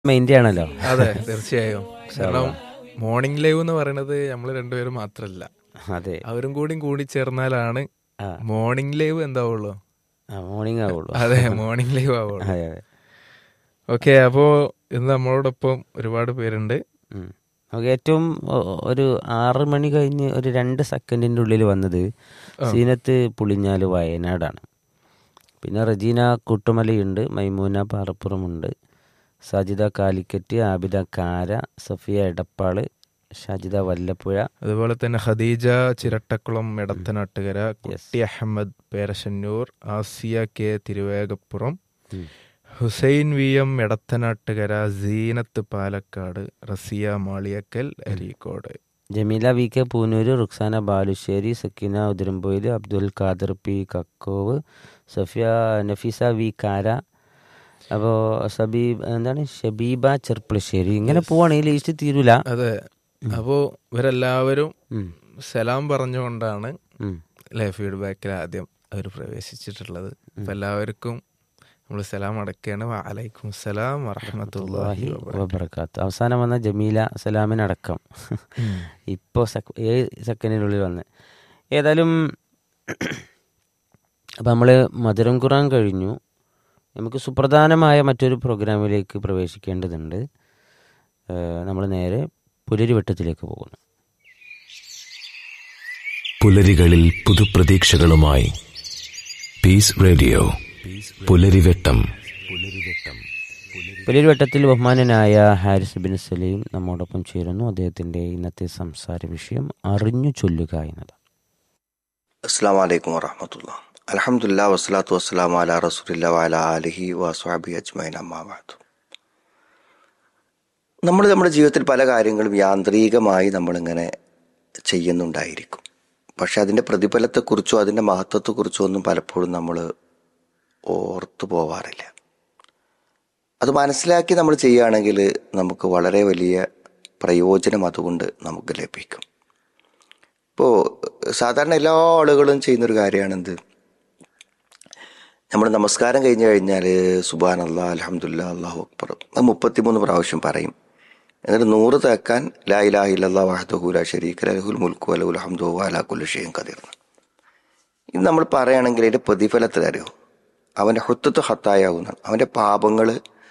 മെയിൻ്റെ ആണല്ലോ അതെ തീർച്ചയായും കാരണം മോർണിംഗ് ലൈവ് എന്ന് പറയുന്നത് നമ്മൾ രണ്ടുപേരും മാത്രല്ല അതെ അവരും കൂടി കൂടി ചേർന്നാലാണ് ആ മോർണിംഗ് ലൈവ് എന്താവുള്ളൂ മോർണിംഗ് ആവുള്ളൂ അതെ മോർണിംഗ് ലൈവ് ആവുള്ളൂ അതെ അതെ ഓക്കെ അപ്പോ ഇന്ന് നമ്മളോടൊപ്പം ഒരുപാട് പേരുണ്ട് ഉം. നമുക്ക് ഏറ്റവും ഒ- ഒരു ആറ് മണി കഴിഞ്ഞ് ഒരു രണ്ട് സെക്കൻഡിൻ്റെ ഉള്ളിൽ വന്നത് സീനത്ത് പുളിഞ്ഞാല് വയനാടാണ് പിന്നെ റജീന കൂട്ടുമലയുണ്ട് മൈമൂന പാറപ്പുറമുണ്ട് സജിത കാലിക്കറ്റ് ആബിദ കാര സഫിയ എടപ്പാള് ഷാജിദ വല്ലപ്പുഴ അതുപോലെ തന്നെ ഖദീജ ചിരട്ടക്കുളം എടത്തനാട്ടുകര കുട്ടി അഹമ്മദ് പേരശന്നൂർ ആസിയ കെ തിരുവേഗപ്പുറം ഉം. Hussain V M Edathanattukara Seenath Palakkad Rasiya Maliyakkal Areekode Jameela V K Poonoor Ruksana Balussery Sakeena Uthirampoyil Abdul Khader P Kakkove Safiya Nafeesa V Kara അപ്പോൾ സബീബ് എന്താണ് ഷബീബ ചെർപ്പളശ്ശേരി ഇങ്ങനെ പോവാണെങ്കിൽ ലിസ്റ്റ് തീരൂല അതെ അപ്പോ ഇവരെല്ലാവരും ഉം, സലാം പറഞ്ഞുകൊണ്ടാണ് ഉം. അല്ലെ ഫീഡ്ബാക്കിൽ ആദ്യം അവർ പ്രവേശിച്ചിട്ടുള്ളത് അപ്പൊ എല്ലാവർക്കും നമ്മൾ സലാം അടക്കുകയാണ് വലൈക്കും സലാം വറഹമത്തല്ലാഹി വബർക്കാത്ത് അവസാനം വന്ന ജമീല സലാമിനടക്കം ഇപ്പോൾ സെക് ഏഴ് സെക്കൻഡിനുള്ളിൽ വന്ന് ഏതായാലും അപ്പം നമ്മൾ മധുരം ഖുറാൻ കഴിഞ്ഞു നമുക്ക് സുപ്രധാനമായ മറ്റൊരു പ്രോഗ്രാമിലേക്ക് പ്രവേശിക്കേണ്ടതുണ്ട് നമ്മൾ നേരെ പുലരിവട്ടത്തിലേക്ക് പോകുന്നു പുലരികളിൽ പുതുപ്രതീക്ഷകളുമായി പീസ് റേഡിയോ പുലരിവെട്ടം പുലരിവട്ടത്തിൽ ബഹുമാനനായ ഹാരിസ് ബിൻ സലീം നമ്മോടൊപ്പം ചേരുന്നു അദ്ദേഹത്തിൻ്റെ ഇന്നത്തെ സംസാര വിഷയം അറിഞ്ഞു ചൊല്ലുക എന്നതാണ് അസ്സാം വലൈക്കും വറഹമത്തുള്ള അലഹമുല്ല വസ്സലാത്തു വസ്സലാം അല റസൂലില്ല വല അലഹി വസ്വാബി അജ്മൈൻ അമ്മാവാത്തു നമ്മൾ നമ്മുടെ ജീവിതത്തിൽ പല കാര്യങ്ങളും യാന്ത്രികമായി നമ്മളിങ്ങനെ ചെയ്യുന്നുണ്ടായിരിക്കും പക്ഷെ അതിൻ്റെ പ്രതിഫലത്തെക്കുറിച്ചോ അതിൻ്റെ മഹത്വത്തെക്കുറിച്ചോ ഒന്നും പലപ്പോഴും നമ്മൾ ഓർത്തു പോവാറില്ല അത് മനസ്സിലാക്കി നമ്മൾ ചെയ്യുകയാണെങ്കിൽ നമുക്ക് വളരെ വലിയ പ്രയോജനം അതുകൊണ്ട് നമുക്ക് ലഭിക്കും ഇപ്പോൾ സാധാരണ എല്ലാ ആളുകളും ചെയ്യുന്നൊരു കാര്യമാണ് എന്ത് നമ്മൾ നമസ്കാരം കഴിഞ്ഞ് കഴിഞ്ഞാൽ സുബാൻ അല്ലാ അലഹമുല്ല അള്ളാഹു അക്ബർ അത് മുപ്പത്തിമൂന്ന് പ്രാവശ്യം പറയും എന്നിട്ട് നൂറ് തേക്കാൻ ലാ ഇലാഹ ഇല്ലല്ലാ വഹദഹു ലാ ശരീക ലഹുൽ മുൽക്കു അലഹുൽ ഹംദു അലാ കുല്ലി ഷൈഇൻ ഖദീർ ഇത് നമ്മൾ പറയുകയാണെങ്കിൽ അതിൻ്റെ പ്രതിഫലത്തിൽ അറിയോ അവൻ്റെ ഹുത്തത്ത് ഹത്തായാവുന്നതാണ് അവൻ്റെ പാപങ്ങൾ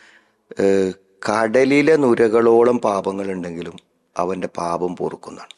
കടലിലെ നുരകളോളം പാപങ്ങളുണ്ടെങ്കിലും അവൻ്റെ പാപം പൊറുക്കുന്നതാണ്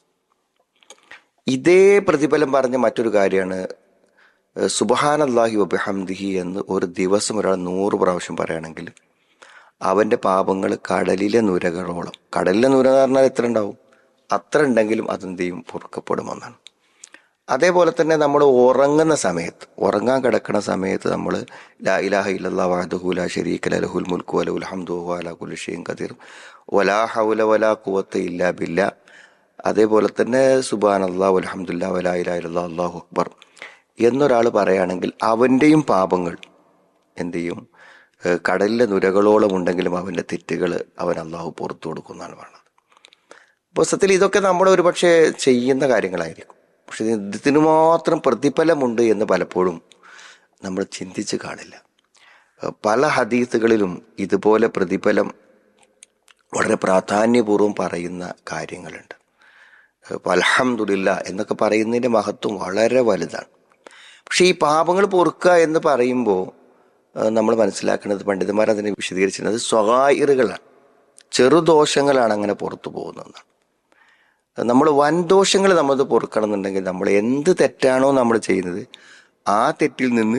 ഇതേ പ്രതിഫലം പറഞ്ഞ മറ്റൊരു കാര്യമാണ് സുബഹാൻ അള്ളാഹി വബഹംദിഹി എന്ന് ഒരു ദിവസം ഒരാൾ നൂറ് പ്രാവശ്യം പറയുകയാണെങ്കിൽ അവൻ്റെ പാപങ്ങൾ കടലിലെ നുരകളോളം കടലിലെ നുര എന്ന് പറഞ്ഞാൽ എത്ര ഉണ്ടാവും അത്ര ഉണ്ടെങ്കിലും അതെന്ത് ചെയ്യും പൊറുക്കപ്പെടുമെന്നാണ് അതേപോലെ തന്നെ നമ്മൾ ഉറങ്ങുന്ന സമയത്ത് ഉറങ്ങാൻ കിടക്കുന്ന സമയത്ത് നമ്മൾ ലാ ഇലാഹ ഇല്ലല്ലാ വഹദഹു ലാ ശരീക ലഹുൽ മുൽക്കു വലഹുൽ ഹംദു അലാ കുല്ലി ഷൈഇൻ ഖദീർ വലാ ഹൗല വലാ ഖുവത്ത ഇല്ലാ ബില്ലാ അതേപോലെ തന്നെ സുബാൻ അള്ളാഹു അലഹമുല്ലാ വലാ ഇലാഹ ഇല്ലല്ലാ അല്ലാഹു അക്ബർ എന്നൊരാൾ പറയുകയാണെങ്കിൽ അവൻ്റെയും പാപങ്ങൾ എന്ത് ചെയ്യും ഏഹ് കടലിലെ നുരകളോളം ഉണ്ടെങ്കിലും അവൻ്റെ തെറ്റുകൾ അവൻ അള്ളാഹു പുറത്തു കൊടുക്കുന്നതാണ് പറയുന്നത് അപ്പോൾ സത്യത്തിൽ ഇതൊക്കെ നമ്മൾ ഒരുപക്ഷെ ചെയ്യുന്ന കാര്യങ്ങളായിരിക്കും പക്ഷെ ഇതിന് മാത്രം പ്രതിഫലമുണ്ട് എന്ന് പലപ്പോഴും നമ്മൾ ചിന്തിച്ച് കാണില്ല ഏഹ് പല ഹദീസുകളിലും ഇതുപോലെ പ്രതിഫലം വളരെ പ്രാധാന്യപൂർവ്വം പറയുന്ന കാര്യങ്ങളുണ്ട് അലഹമുല്ല എന്നൊക്കെ പറയുന്നതിൻ്റെ മഹത്വം വളരെ വലുതാണ് പക്ഷേ ഈ പാപങ്ങൾ പൊറുക്കുക എന്ന് പറയുമ്പോൾ നമ്മൾ മനസ്സിലാക്കുന്നത് പണ്ഡിതന്മാർ അതിനെ വിശദീകരിച്ചിരുന്നത് സ്വകാര്യകളാണ് ചെറുദോഷങ്ങളാണ് അങ്ങനെ പുറത്തു പോകുന്നതെന്നാണ് നമ്മൾ വൻദോഷങ്ങൾ നമ്മളത് പൊറുക്കണം എന്നുണ്ടെങ്കിൽ നമ്മൾ എന്ത് തെറ്റാണോ നമ്മൾ ചെയ്യുന്നത് ആ തെറ്റിൽ നിന്ന്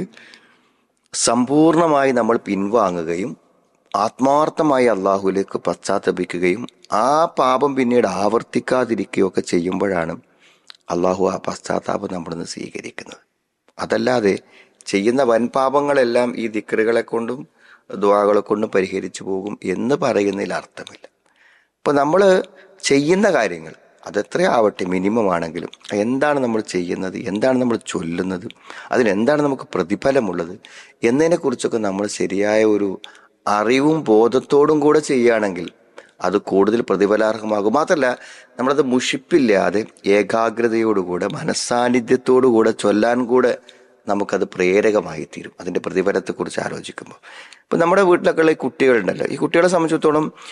സമ്പൂർണമായി നമ്മൾ പിൻവാങ്ങുകയും ആത്മാർത്ഥമായി അള്ളാഹുലേക്ക് പശ്ചാത്തപിക്കുകയും ആ പാപം പിന്നീട് ആവർത്തിക്കാതിരിക്കുകയൊക്കെ ചെയ്യുമ്പോഴാണ് അള്ളാഹു ആ പശ്ചാത്താപം നമ്മളിൽ നിന്ന് സ്വീകരിക്കുന്നത് അതല്ലാതെ ചെയ്യുന്ന വൻപാപങ്ങളെല്ലാം ഈ ദിക്കറുകളെ കൊണ്ടും ദ്വാകളെ കൊണ്ടും പരിഹരിച്ചു പോകും എന്ന് പറയുന്നതിൽ അർത്ഥമില്ല ഇപ്പം നമ്മൾ ചെയ്യുന്ന കാര്യങ്ങൾ അതെത്രയാവട്ടെ മിനിമം ആണെങ്കിലും എന്താണ് നമ്മൾ ചെയ്യുന്നത് എന്താണ് നമ്മൾ ചൊല്ലുന്നത് അതിനെന്താണ് നമുക്ക് പ്രതിഫലമുള്ളത് എന്നതിനെക്കുറിച്ചൊക്കെ നമ്മൾ ശരിയായ ഒരു അറിവും ബോധത്തോടും കൂടെ ചെയ്യുകയാണെങ്കിൽ അത് കൂടുതൽ പ്രതിഫലാർഹമാകും മാത്രമല്ല നമ്മളത് മുഷിപ്പില്ലാതെ ഏകാഗ്രതയോടുകൂടെ മനസ്സാന്നിധ്യത്തോടുകൂടെ ചൊല്ലാൻ കൂടെ നമുക്കത് പ്രേരകമായി തീരും അതിൻ്റെ പ്രതിഫലത്തെക്കുറിച്ച് ആലോചിക്കുമ്പോൾ ഇപ്പം നമ്മുടെ വീട്ടിലൊക്കെ ഉള്ള ഈ കുട്ടികളുണ്ടല്ലോ ഈ കുട്ടികളെ സംബന്ധിച്ചിടത്തോളം